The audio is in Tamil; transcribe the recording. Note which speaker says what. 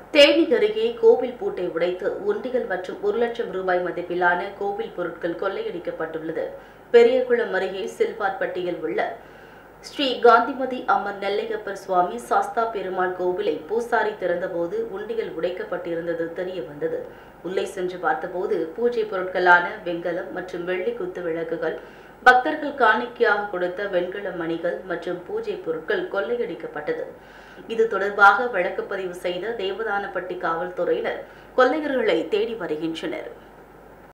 Speaker 1: தேனி அருகே கோவில் பூட்டை உடைத்து உண்டிகள் மற்றும் ஒரு லட்சம் ரூபாய் மதிப்பிலான கோவில் பொருட்கள் கொள்ளையடிக்கப்பட்டுள்ளது பெரியகுளம் அருகே சில்வார்பட்டியில் உள்ள ஸ்ரீ காந்திமதி அம்மன் நெல்லையப்பர் சுவாமி சாஸ்தா பெருமாள் கோவிலை பூசாரி திறந்தபோது உண்டிகள் உடைக்கப்பட்டிருந்தது தெரிய வந்தது உள்ளே சென்று பார்த்தபோது பூஜை பொருட்களான வெண்கலம் மற்றும் வெள்ளி குத்து விளக்குகள் பக்தர்கள் காணிக்கையாக கொடுத்த வெண்கல மணிகள் மற்றும் பூஜை பொருட்கள் கொள்ளையடிக்கப்பட்டது இது தொடர்பாக வழக்குப்பதிவு செய்த தேவதானப்பட்டி காவல்துறையினர் கொள்ளையர்களை தேடி வருகின்றனர்